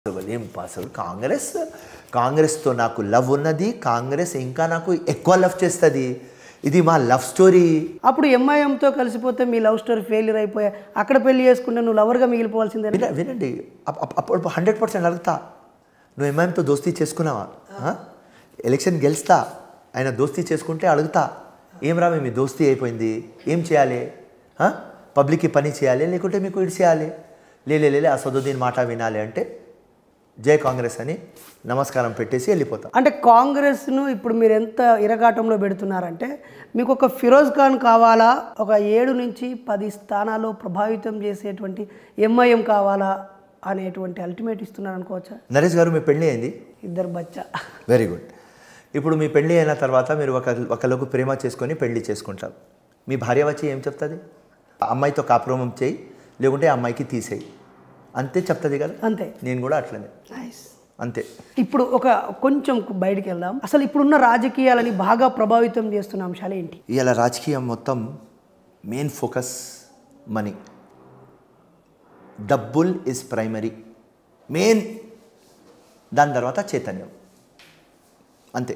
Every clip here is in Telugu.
ఇంపాసిబుల్ కాంగ్రెస్ కాంగ్రెస్తో నాకు లవ్ ఉన్నది కాంగ్రెస్ ఇంకా నాకు ఎక్కువ లవ్ చేస్తుంది ఇది మా లవ్ స్టోరీ అప్పుడు ఎంఐఎంతో కలిసిపోతే మీ లవ్ స్టోరీ ఫెయిల్యూర్ అయిపోయా అక్కడ పెళ్లి చేసుకుంటే నువ్వు లవర్గా మిగిలిపోవాల్సిందే విన వినండి అప్- అప్- అప్పుడు హండ్రెడ్ పర్సెంట్ అడుగుతా నువ్వు ఎంఐఎంతో దోస్తీ చేసుకున్నావా ఆ? ఎలక్షన్ గెలుస్తా ఆయన దోస్తీ చేసుకుంటే అడుగుతా ఏం రా మీ దోస్తీ అయిపోయింది ఏం చేయాలి ఆ? పబ్లిక్కి పని చేయాలి లేకుంటే మీకు ఇటు చేయాలి లేలే లేలే అసదుద్దీన్ మాట వినాలి అంటే జై కాంగ్రెస్ అని నమస్కారం పెట్టేసి వెళ్ళిపోతా అంటే కాంగ్రెస్ను ఇప్పుడు మీరు ఎంత ఇరగాటంలో పెడుతున్నారంటే మీకు ఒక ఫిరోజ్ ఖాన్ కావాలా ఒక ఏడు నుంచి పది స్థానాల్లో ప్రభావితం చేసేటువంటి ఎంఐఎం కావాలా అనేటువంటి అల్టిమేట్ ఇస్తున్నారు అనుకోవచ్చా నరేష్ గారు మీ పెళ్ళి అయింది ఇద్దరు బచ్చా వెరీ గుడ్ ఇప్పుడు మీ పెళ్ళి అయిన తర్వాత మీరు ఒక ఒకరికి ప్రేమ చేసుకొని పెళ్లి చేసుకుంటారు మీ భార్య వచ్చి ఏం చెప్తుంది అమ్మాయితో కాపురమం చేయి లేకుంటే ఆ అమ్మాయికి తీసేయి అంతే చెప్తుంది కదా అంతే నేను కూడా అట్లనే నైస్ అంతే ఇప్పుడు ఒక కొంచెం బయటికి వెళ్దాం అసలు ఇప్పుడున్న రాజకీయాలని బాగా ప్రభావితం చేస్తున్న అంశాలు ఏంటి ఇవాళ రాజకీయం మొత్తం మెయిన్ ఫోకస్ మనీ డబ్బుల్ ఇస్ ప్రైమరీ మెయిన్ దాని తర్వాత చైతన్యం అంతే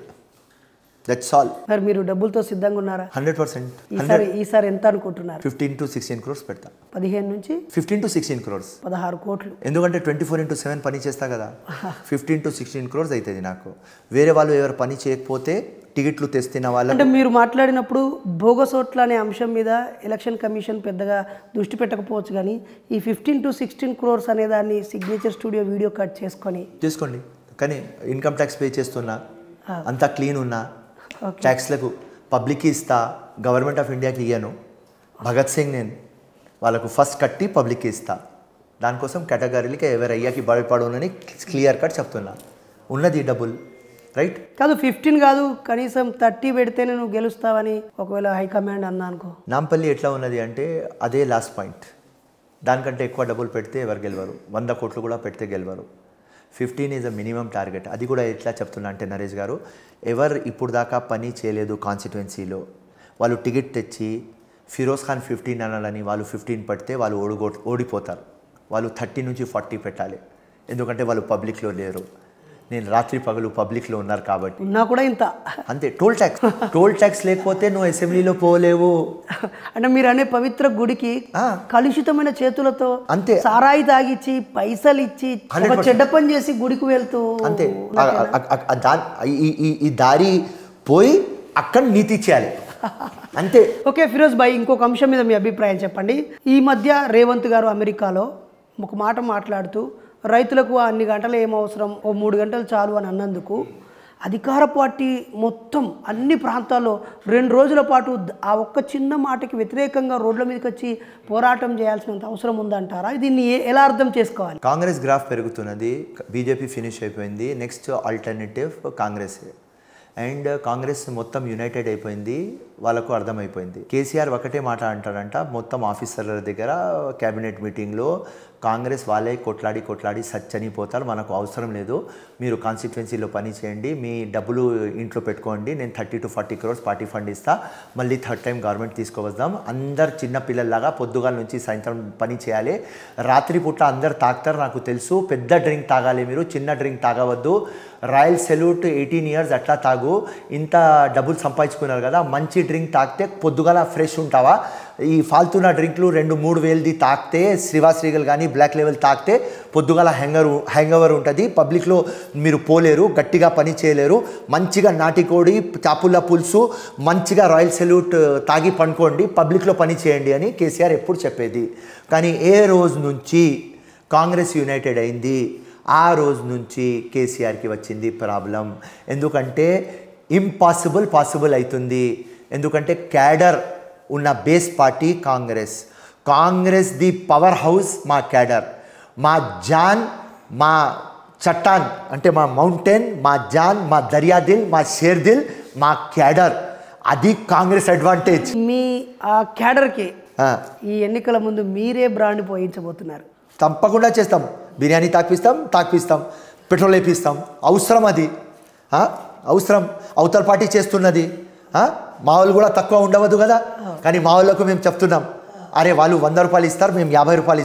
దట్స్ ఆల్ మరి మీరు డబ్బులతో సిద్ధంగా ఉన్నారా హండ్రెడ్ పర్సెంట్ ఈసారి ఈసారి ఎంత అనుకుంటున్నారు ఫిఫ్టీన్ టు సిక్స్టీన్ క్రోర్స్ పెడతా పదిహేను నుంచి ఫిఫ్టీన్ టు సిక్స్టీన్ క్రోర్స్ పదహారు కోట్లు ఎందుకంటే ట్వంటీ ఫోర్ ఇంటూ సెవెన్ పని చేస్తా కదా ఫిఫ్టీన్ టు సిక్స్టీన్ క్రోర్స్ అవుతుంది నాకు వేరే వాళ్ళు ఎవరు పని చేయకపోతే టికెట్లు తెస్తున్న వాళ్ళ అంటే మీరు మాట్లాడినప్పుడు భోగసోట్ల అనే అంశం మీద ఎలక్షన్ కమిషన్ పెద్దగా దృష్టి పెట్టకపోవచ్చు కానీ ఈ ఫిఫ్టీన్ టు సిక్స్టీన్ క్రోర్స్ అనే దాన్ని సిగ్నేచర్ స్టూడియో వీడియో కట్ చేసుకొని తీసుకోండి కానీ ఇన్కమ్ ట్యాక్స్ పే చేస్తున్నా అంతా క్లీన్ ఉన్నా Okay. ట్యాక్స్లకు పబ్లిక్కి ఇస్తా గవర్నమెంట్ ఆఫ్ ఇండియాకి ఇయ్యను భగత్ సింగ్ నేను వాళ్ళకు ఫస్ట్ కట్టి పబ్లిక్కి ఇస్తా దానికోసం కేటగిరీలకి ఎవరు అయ్యాకి భయపడనని క్లియర్ కట్ చెప్తున్నా ఉన్నది డబ్బులు రైట్ కాదు ఫిఫ్టీన్ కాదు కనీసం థర్టీ పెడితేనే నువ్వు గెలుస్తావని ఒకవేళ హైకమాండ్ అన్నా అనుకో నాంపల్లి ఎట్లా ఉన్నది అంటే అదే లాస్ట్ పాయింట్ దానికంటే ఎక్కువ డబ్బులు పెడితే ఎవరు గెలవరు వంద కోట్లు కూడా పెడితే గెలవరు fifteen is a minimum target అది కూడా ఎట్లా చెప్తున్నా అంటే నరేష్ గారు ఎవరు ఇప్పుడు దాకా పని చేయలేదు కాన్స్టిట్యున్సీలో వాళ్ళు టికెట్ తెచ్చి ఫిరోజ్ ఖాన్ ఫిఫ్టీన్ అనాలని వాళ్ళు ఫిఫ్టీన్ పడితే వాళ్ళు ఓడిగో ఓడిపోతారు వాళ్ళు థర్టీ నుంచి ఫార్టీ పెట్టాలి ఎందుకంటే వాళ్ళు పబ్లిక్లో లేరు నేను రాత్రి పగలు పబ్లిక్లో ఉన్నారు కాబట్టి ఉన్నా కూడా ఇంత అంతే టోల్ ట్యాక్స్ టోల్ ట్యాక్స్ లేకపోతే నువ్వు అసెంబ్లీలో పోలేవు అంటే మీరు అనే పవిత్ర గుడికి ఆ. కలుషితమైన చేతులతో అంతే. సారాయి తాగిచ్చి పైసలు ఇచ్చి ఒక 100%. చెడ్డ పని చేసి గుడికి వెళ్తూ అంతే ఆ- ఆ- ఆ- ఆ దా- ఈ- ఈ- ఈ దారి పోయి అక్కడ నీతి చేయాలి అంతే ఓకే ఫిరోజ్ భాయ్ ఇంకొక అంశం మీద మీ అభిప్రాయం చెప్పండి ఈ మధ్య రేవంత్ గారు అమెరికాలో ఒక మాట మాట్లాడుతూ రైతులకు అన్ని గంటలు ఏం అవసరం ఓ మూడు గంటలు చాలు అని అన్నందుకు అధికార పార్టీ మొత్తం అన్ని ప్రాంతాల్లో రెండు రోజుల పాటు ద- ఆ ఒక్క చిన్న మాటకి వ్యతిరేకంగా రోడ్ల మీదకి వచ్చి పోరాటం చేయాల్సినంత అవసరం ఉందంటారా దీన్ని ఏ- ఎలా అర్థం చేసుకోవాలి కాంగ్రెస్ గ్రాఫ్ పెరుగుతున్నది బీజేపీ ఫినిష్ అయిపోయింది next alternative Congress and Congress మొత్తం యునైటెడ్ అయిపోయింది వాళ్ళకు అర్థమైపోయింది కేసీఆర్ ఒకటే మాట అంటాడంట మొత్తం ఆఫీసర్ల దగ్గర క్యాబినెట్ మీటింగ్లో కాంగ్రెస్ వాళ్ళే కొట్లాడి కొట్లాడి సచ్చనిపోతారు మనకు అవసరం లేదు మీరు కాన్స్టిట్యున్సీలో పని చేయండి మీ డబ్బులు ఇంట్లో పెట్టుకోండి నేను thirty to forty crores party fund ఇస్తా మళ్ళీ థర్డ్ టైం గవర్నమెంట్ తీసుకువద్దాం అందరు చిన్న పిల్లల్లాగా పొద్దుగాల నుంచి సాయంత్రం పని చేయాలి రాత్రి పూట అందరు తాగుతారు నాకు తెలుసు పెద్ద డ్రింక్ తాగాలి మీరు చిన్న డ్రింక్ తాగవద్దు రాయల్ సెల్యూట్ ఎయిటీన్ ఇయర్స్ అట్లా తాగు ఇంత డబ్బులు సంపాదించుకున్నారు కదా మంచి డ్రింక్ తాగితే పొద్దుగాల ఫ్రెష్ ఉంటావా ఈ ఫాల్తున్న డ్రింక్లు రెండు మూడు వేలది తాగితే శ్రీవాశ్రీగల్ కానీ బ్లాక్ లెవెల్ తాగితే పొద్దుగాల హ్యాంగర్ హ్యాంగవర్ ఉంటుంది పబ్లిక్లో మీరు పోలేరు గట్టిగా పని చేయలేరు మంచిగా నాటికోడి చాపుల్ల పులుసు మంచిగా రాయల్ సెల్యూట్ తాగి పండుకోండి పబ్లిక్లో పని చేయండి అని కేసీఆర్ ఎప్పుడు చెప్పేది కానీ ఏ రోజు నుంచి కాంగ్రెస్ యునైటెడ్ అయింది ఆ రోజు నుంచి కేసీఆర్కి వచ్చింది ప్రాబ్లం ఎందుకంటే ఇంపాసిబుల్ పాసిబుల్ అవుతుంది ఎందుకంటే క్యాడర్ ఉన్న base party Congress Congress the power house మా క్యాడర్ మా జాన్ మా చట్టాన్ అంటే మా మౌంటైన్ మా జాన్ మా దర్యాదిల్ మా షేర్దిల్ మా క్యాడర్ అది కాంగ్రెస్ అడ్వాంటేజ్ మీ ఆ క్యాడర్కి ఆ. ఈ ఎన్నికల ముందు మీరే బ్రాండ్ పోయించబోతున్నారు తప్పకుండా చేస్తాం బిర్యానీ తాకిపిస్తాం తాకిపిస్తాం పెట్రోల్ వేపిస్తాం అవసరం అది ఆ? అవసరం అవతల పార్టీ చేస్తున్నది ఆ? మా వాళ్ళు కూడా తక్కువ ఉండవద్దు కదా కానీ మా వాళ్ళకు మేము చెప్తున్నాం అరే వాళ్ళు వంద రూపాయలు ఇస్తారు మేము యాభై రూపాయలు ఇస్తాం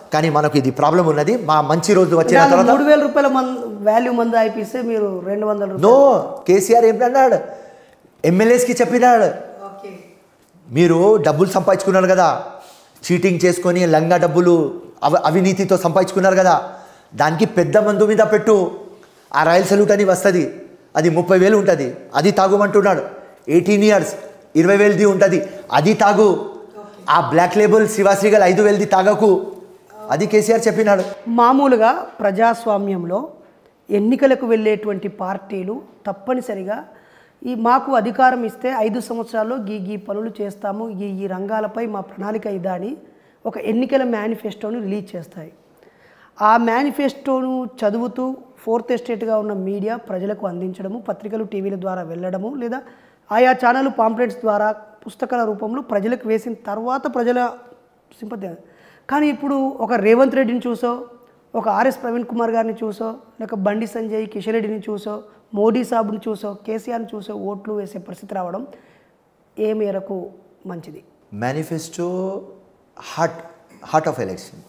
కానీ మనకు ఇది ప్రాబ్లం ఉన్నది మా మంచి రోజు వచ్చిన వాళ్ళు తర్వాత మూడు వేల రూపాయల మంది వాల్యూ మంది అయిపిస్తే మీరు రెండు వందల రూపాయలు నో కేసీఆర్ ఏమన్నాడు ఎమ్మెల్యేస్కి చెప్పినాడు ఓకే మీరు డబ్బులు సంపాదించుకున్నారు కదా చీటింగ్ చేసుకొని లంగా డబ్బులు అవ అవినీతితో సంపాదించుకున్నారు కదా దానికి పెద్ద మందు మీద పెట్టు ఆ రాయల్ సల్యూట్ అని వస్తుంది అది ముప్పై వేలు ఉంటుంది అది తాగుమంటున్నాడు ఎయిటీన్ ఇయర్స్ ఇరవై వేలది ఉంటుంది అది తాగు ఆ బ్లాక్ లేబుల్ శివాశ్రీగల్ ఐదు వేలది తాగకు అది కేసీఆర్ చెప్పినాడు మామూలుగా ప్రజాస్వామ్యంలో ఎన్నికలకు వెళ్ళేటువంటి పార్టీలు తప్పనిసరిగా ఈ మాకు అధికారం ఇస్తే ఐదు సంవత్సరాల్లో గీ గీ పనులు చేస్తాము ఈ ఈ రంగాలపై మా ప్రణాళిక ఇదా అని ఒక ఎన్నికల మేనిఫెస్టోను రిలీజ్ చేస్తాయి ఆ మేనిఫెస్టోను చదువుతూ ఫోర్త్ ఎస్టేట్గా ఉన్న మీడియా ప్రజలకు అందించడము పత్రికలు టీవీల ద్వారా వెళ్ళడము లేదా ఆయా ఛానల్ పాంప్లెట్స్ ద్వారా పుస్తకాల రూపంలో ప్రజలకు వేసిన తర్వాత ప్రజల సింపతి కానీ ఇప్పుడు ఒక రేవంత్ రెడ్డిని చూసో ఒక ఆర్ఎస్ ప్రవీణ్ కుమార్ గారిని చూసో లేక బండి సంజయ్ కిషన్ రెడ్డిని చూసో మోడీ సాబుని చూసో కేసీఆర్ని చూసో ఓట్లు వేసే పరిస్థితి రావడం ఏ మేరకు మంచిది manifesto heart heart of election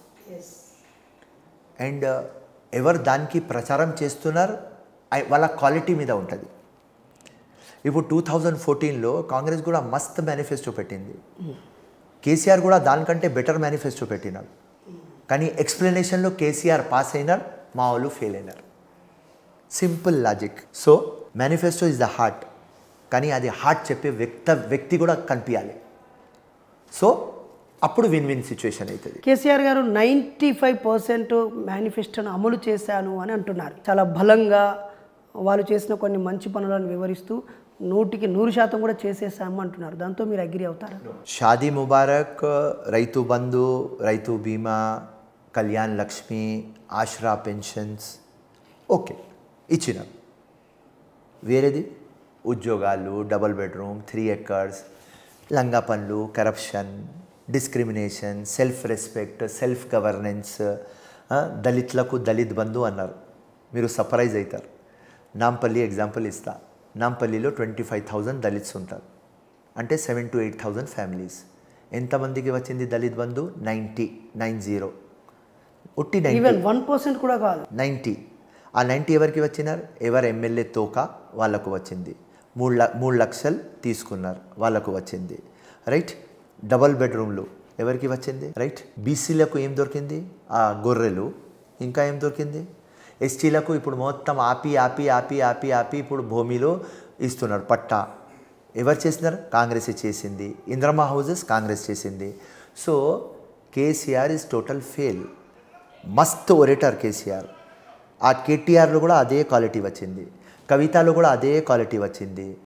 and ఎవరు దానికి ప్రచారం చేస్తున్నారు ఐ- వాళ్ళ క్వాలిటీ మీద ఉంటుంది ఇప్పుడు టూ థౌజండ్ ఫోర్టీన్లో కాంగ్రెస్ కూడా మస్త్ మేనిఫెస్టో పెట్టింది కేసీఆర్ కూడా దానికంటే బెటర్ మేనిఫెస్టో పెట్టినాడు కానీ ఎక్స్ప్లెనేషన్లో కేసీఆర్ పాస్ అయినారు మా వాళ్ళు ఫెయిల్ అయినారు simple logic so manifesto is the heart కానీ అది హార్ట్ చెప్పే వ్యక్త వ్యక్తి కూడా కనిపించాలి సో అప్పుడు విన్ విన్ సిచ్యువేషన్ అవుతుంది కేసీఆర్ గారు నైంటీ ఫైవ్ పర్సెంట్ మేనిఫెస్టోను అమలు చేశాను అని అంటున్నారు చాలా బలంగా వాళ్ళు చేసిన కొన్ని మంచి పనులను వివరిస్తూ నూటికి నూరు శాతం కూడా చేసేసాము అంటున్నారు దాంతో మీరు అగ్రి అవుతారా షాదీ ముబారక్ రైతు బంధు రైతు బీమా కళ్యాణ్ లక్ష్మి ఆశ్రా పెన్షన్స్ ఓకే ఇచ్చిన వేరేది ఉద్యోగాలు డబుల్ బెడ్రూమ్ త్రీ ఎకర్స్ లంగా పనులు corruption discrimination self respect self governance దళితులకు దళిత్ బంధు అన్నారు మీరు సర్ప్రైజ్ అవుతారు నాంపల్లి ఎగ్జాంపుల్ ఇస్తా నాంపల్లిలో ట్వంటీ ఫైవ్ థౌజండ్ దళిత్స్ ఉంటారు అంటే seven to eight thousand families ఎంతమందికి వచ్చింది Dalit Bandhu ninety nine zero ఉట్టి నైంటీ ఈవెన్ వన్ పర్సెంట్ కూడా కాదు నైంటీ ఆ నైంటీ ఎవరికి వచ్చినారు ఎవరు ఎమ్మెల్యే తోక వాళ్ళకు వచ్చింది మూడు ల మూడు లక్షలు తీసుకున్నారు వాళ్ళకు వచ్చింది రైట్ డబల్ బెడ్రూమ్లు ఎవరికి వచ్చింది రైట్ బీసీలకు ఏం దొరికింది ఆ గొర్రెలు ఇంకా ఏం దొరికింది ఎస్టీలకు ఇప్పుడు మొత్తం ఆపి ఆపి ఆపి ఆపి ఆపి ఇప్పుడు భూమిలో ఇస్తున్నారు పట్టా ఎవరు చేసినారు కాంగ్రెస్ చేసింది ఇంద్రమా హౌజెస్ కాంగ్రెస్ చేసింది so KCR is total fail మస్త్ ఒరేటర్ కేసీఆర్ ఆ కేటీఆర్లో కూడా అదే క్వాలిటీ వచ్చింది కవితలో కూడా అదే క్వాలిటీ వచ్చింది